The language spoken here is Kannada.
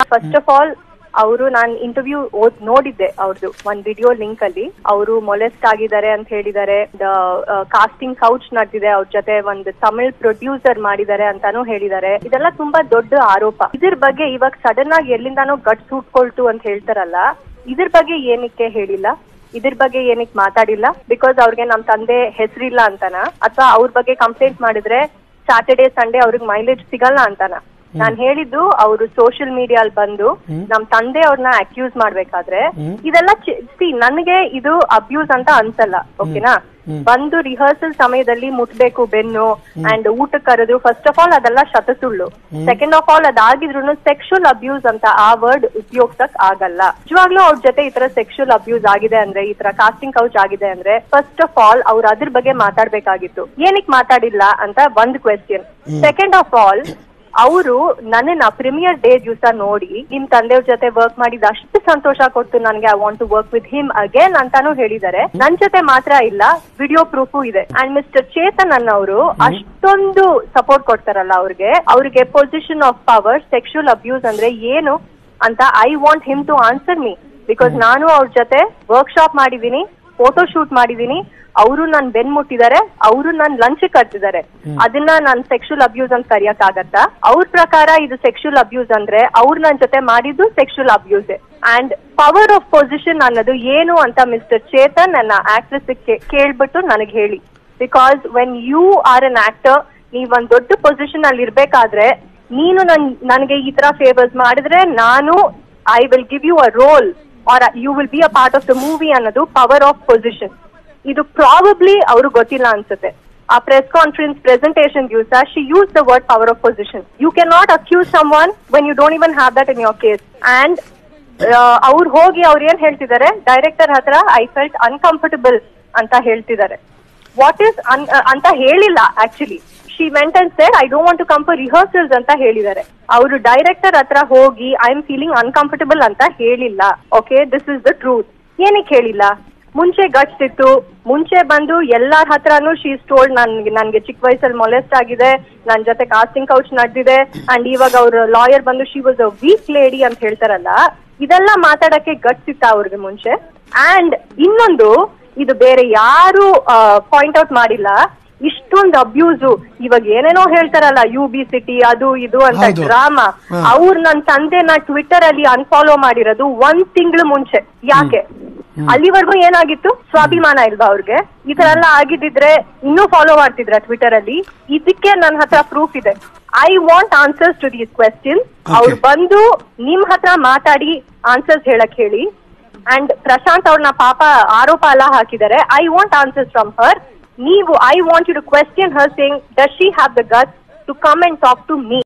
ಫಸ್ಟ್ ಆಫ್ ಆಲ್ ಅವರು ನಾನು ಇಂಟರ್ವ್ಯೂ ಓದ್ ನೋಡಿದ್ದೆ ಅವ್ರದ್ದು ಒಂದ್ ವಿಡಿಯೋ ಲಿಂಕ್ ಅಲ್ಲಿ ಅವರು ಮೊಲೆಸ್ಟ್ ಆಗಿದ್ದಾರೆ ಅಂತ ಹೇಳಿದ್ದಾರೆ ಕಾಸ್ಟಿಂಗ್ ಕೌಚ್ ನಡೆದಿದೆ ಅವ್ರ ಜೊತೆ ಒಂದು ತಮಿಳ್ ಪ್ರೊಡ್ಯೂಸರ್ ಮಾಡಿದ್ದಾರೆ ಅಂತಾನು ಹೇಳಿದ್ದಾರೆ ಇದೆಲ್ಲ ತುಂಬಾ ದೊಡ್ಡ ಆರೋಪ ಇದ್ರ ಬಗ್ಗೆ ಇವಾಗ ಸಡನ್ ಆಗಿ ಎಲ್ಲಿಂದಾನೋ ಗಟ್ ಸುಟ್ಕೊಳ್ತು ಅಂತ ಹೇಳ್ತಾರಲ್ಲ ಇದ್ರ ಬಗ್ಗೆ ಏನಕ್ಕೆ ಹೇಳಿಲ್ಲ ಇದ್ರ ಬಗ್ಗೆ ಏನಕ್ಕೆ ಮಾತಾಡಿಲ್ಲ ಬಿಕಾಸ್ ಅವ್ರಿಗೆ ನಮ್ ತಂದೆ ಹೆಸರಿಲ್ಲ ಅಂತಾನ ಅಥವಾ ಅವ್ರ ಬಗ್ಗೆ ಕಂಪ್ಲೇಂಟ್ ಮಾಡಿದ್ರೆ ಸ್ಯಾಟರ್ಡೇ ಸಂಡೇ ಅವ್ರಿಗೆ ಮೈಲೇಜ್ ಸಿಗಲ್ಲ ಅಂತಾನ ನಾನ್ ಹೇಳಿದ್ದು ಅವರು ಸೋಷಿಯಲ್ ಮೀಡಿಯಾಲ್ ಬಂದು ನಮ್ ತಂದೆ ಅವ್ರನ್ನ ಅಕ್ಯೂಸ್ ಮಾಡ್ಬೇಕಾದ್ರೆ ಇದೆಲ್ಲ ಸಿ ನನಗೆ ಇದು ಅಬ್ಯೂಸ್ ಅಂತ ಅನ್ಸಲ್ಲ ಓಕೆನಾ ಬಂದು ರಿಹರ್ಸಲ್ ಸಮಯದಲ್ಲಿ ಮುಟ್ಬೇಕು ಬೆನ್ನು ಅಂಡ್ ಊಟಕ್ಕೆ ಕರೆದು ಫಸ್ಟ್ ಆಫ್ ಆಲ್ ಅದೆಲ್ಲ ಶತಸುಳ್ಳು ಸೆಕೆಂಡ್ ಆಫ್ ಆಲ್ ಅದಾಗಿದ್ರು ಸೆಕ್ಷುವಲ್ ಅಬ್ಯೂಸ್ ಅಂತ ಆ ವರ್ಡ್ ಉಪಯೋಗಿಸಕ್ ಆಗಲ್ಲ ನಿಜವಾಗ್ಲೂ ಅವ್ರ ಜೊತೆ ಈ ತರ ಸೆಕ್ಷುವಲ್ ಅಬ್ಯೂಸ್ ಆಗಿದೆ ಅಂದ್ರೆ ಈ ತರ ಕಾಸ್ಟಿಂಗ್ ಕೌಚ್ ಆಗಿದೆ ಅಂದ್ರೆ ಫಸ್ಟ್ ಆಫ್ ಆಲ್ ಅವ್ರು ಅದ್ರ ಬಗ್ಗೆ ಮಾತಾಡ್ಬೇಕಾಗಿತ್ತು ಏನಕ್ ಮಾತಾಡಿಲ್ಲ ಅಂತ ಒಂದ್ ಕ್ವೆಶ್ಚನ್ ಸೆಕೆಂಡ್ ಆಫ್ ಆಲ್ ಅವರು ನನ್ನನ್ನ ಪ್ರೀಮಿಯರ್ ಡೇ ದಿವಸ ನೋಡಿ ನಿಮ್ ತಂದೆಯವ್ರ ಜೊತೆ ವರ್ಕ್ ಮಾಡಿದ ಅಷ್ಟು ಸಂತೋಷ ಕೊಟ್ಟು ನನಗೆ I want to work with him again ಅಂತಾನು ಹೇಳಿದ್ದಾರೆ ನನ್ ಜೊತೆ ಮಾತ್ರ ಇಲ್ಲ ವಿಡಿಯೋ ಪ್ರೂಫು ಇದೆ ಅಂಡ್ ಮಿಸ್ಟರ್ ಚೇತನ್ ಅನ್ನೋರು ಅಷ್ಟೊಂದು ಸಪೋರ್ಟ್ ಕೊಡ್ತಾರಲ್ಲ ಅವ್ರಿಗೆ ಅವ್ರಿಗೆ position of power sexual abuse ಅಂದ್ರೆ ಏನು ಅಂತ I want him to answer me because ನಾನು ಅವ್ರ ಜೊತೆ ವರ್ಕ್ಶಾಪ್ ಮಾಡಿದೀನಿ ಫೋಟೋ ಶೂಟ್ ಮಾಡಿದೀನಿ ಅವರು ನನ್ ಬೆನ್ ಮುಟ್ಟಿದ್ದಾರೆ ಅವರು ನನ್ ಲಂಚ್ ಕರ್ತಿದ್ದಾರೆ ಅದನ್ನ ನಾನ್ ಸೆಕ್ಷುವಲ್ ಅಬ್ಯೂಸ್ ಅಂತ ಕರಿಯಕ್ ಆಗತ್ತಾ ಅವ್ರ ಪ್ರಕಾರ ಇದು ಸೆಕ್ಷುವಲ್ ಅಬ್ಯೂಸ್ ಅಂದ್ರೆ ಅವ್ರು ನನ್ ಜೊತೆ ಮಾಡಿದ್ದು sexual abuse and power of position ಅನ್ನೋದು ಏನು ಅಂತ ಮಿಸ್ಟರ್ ಚೇತನ್ ನನ್ನ ಆಕ್ಟ್ರೆಸ್ ಕೇಳ್ಬಿಟ್ಟು ನನಗೆ ಹೇಳಿ because when you are an actor ನೀವ್ ಒಂದ್ ದೊಡ್ಡ ಪೊಸಿಷನ್ ಅಲ್ಲಿ ಇರ್ಬೇಕಾದ್ರೆ ನೀನು ನನ್ ನನಗೆ ಈ ತರ ಫೇವರ್ಸ್ ಮಾಡಿದ್ರೆ ನಾನು I will give you a role or you will be a part of the movie ಅನ್ನೋದು ಪವರ್ ಆಫ್ ಪೊಸಿಷನ್ ಇದು ಪ್ರಾಬಬ್ಲಿ ಅವ್ರಿಗೆ ಗೊತ್ತಿಲ್ಲ ಅನ್ಸುತ್ತೆ ಆ ಪ್ರೆಸ್ ಕಾನ್ಫರೆನ್ಸ್ ಪ್ರೆಸೆಂಟೇಷನ್ ದಿವಸ she uses the word power of position you can not accuse someone when you don't even have that in your case and ಅವ್ರು ಹೋಗಿ ಅವ್ರು ಏನ್ ಹೇಳ್ತಿದ್ದಾರೆ ಡೈರೆಕ್ಟರ್ ಹತ್ರ ಐ ಫೆಲ್ಟ್ ಅನ್ಕಂಫರ್ಟಬಲ್ ಅಂತ ಹೇಳ್ತಿದ್ದಾರೆ ವಾಟ್ ಇಸ್ ಅಂತ ಹೇಳಿಲ್ಲ actually she went and said I don't want to come for rehearsals ಅಂತ ಹೇಳಿದ್ದಾರೆ ಅವರು ಡೈರೆಕ್ಟರ್ ಹತ್ರ ಹೋಗಿ ಐ ಆಮ್ ಫೀಲಿಂಗ್ ಅನ್ಕಂಫರ್ಟಬಲ್ ಅಂತ ಹೇಳಿಲ್ಲ okay this is the truth ಏನಕ್ಕೆ ಹೇಳಿಲ್ಲ ಮುಂಚೆ ಗಟ್ಸ್ ಇತ್ತು ಮುಂಚೆ ಬಂದು ಎಲ್ಲಾರ ಹತ್ರನೂ ಶೀ ಟೋಲ್ಡ್ ನನ್ಗೆ ನನ್ಗೆ ಚಿಕ್ಕ ವಯಸ್ಸಲ್ಲಿ ಮೊಲೆಸ್ಟ್ ಆಗಿದೆ ನನ್ ಜೊತೆ ಕಾಸ್ಟಿಂಗ್ ಕೌಚ್ ನಡೆದಿದೆ ಅಂಡ್ ಇವಾಗ ಅವ್ರ ಲಾಯರ್ ಬಂದು she was a weak lady ಅಂತ ಹೇಳ್ತಾರಲ್ಲ ಇದೆಲ್ಲ ಮಾತಾಡಕ್ಕೆ ಗಟ್ಸ್ ಇತ್ತ ಅವ್ರಿಗೆ ಮುಂಚೆ ಅಂಡ್ ಇನ್ನೊಂದು ಇದು ಬೇರೆ ಯಾರು ಪಾಯಿಂಟ್ ಔಟ್ ಮಾಡಿಲ್ಲ ಇಷ್ಟೊಂದು ಅಬ್ಯೂಸು ಇವಾಗ ಏನೇನೋ ಹೇಳ್ತಾರಲ್ಲ ಯು ಬಿ ಸಿಟಿ ಅದು ಇದು ಅಂತ ಹೌದು. ಡ್ರಾಮಾ ಹಾ. ಅವ್ರು ನನ್ ತಂದೆನ ಟ್ವಿಟರ್ ಅಲ್ಲಿ ಅನ್ಫಾಲೋ ಮಾಡಿರೋದು ಒಂದ್ ತಿಂಗಳು ಮುಂಚೆ ಯಾಕೆ ಅಲ್ಲಿವರೆಗೂ ಏನಾಗಿತ್ತು ಸ್ವಾಭಿಮಾನ ಇಲ್ವಾ ಅವ್ರಿಗೆ ಈ ತರ ಎಲ್ಲ ಆಗಿದ್ದಿದ್ರೆ ಇನ್ನೂ ಫಾಲೋ ಮಾಡ್ತಿದ್ರ ಟ್ವಿಟರ್ ಅಲ್ಲಿ ಇದಕ್ಕೆ ನನ್ನ ಹತ್ರ ಪ್ರೂಫ್ ಇದೆ I want answers to these question ಅವ್ರು ಬಂದು ನಿಮ್ ಹತ್ರ ಮಾತಾಡಿ ಆನ್ಸರ್ಸ್ ಹೇಳಕ್ ಹೇಳಿ ಅಂಡ್ ಪ್ರಶಾಂತ್ ಅವ್ರನ್ನ ಪಾಪ ಆರೋಪ ಎಲ್ಲ ಹಾಕಿದ್ದಾರೆ I want answers from her ನೀವು I want you to question her saying does she have the guts to come and talk to me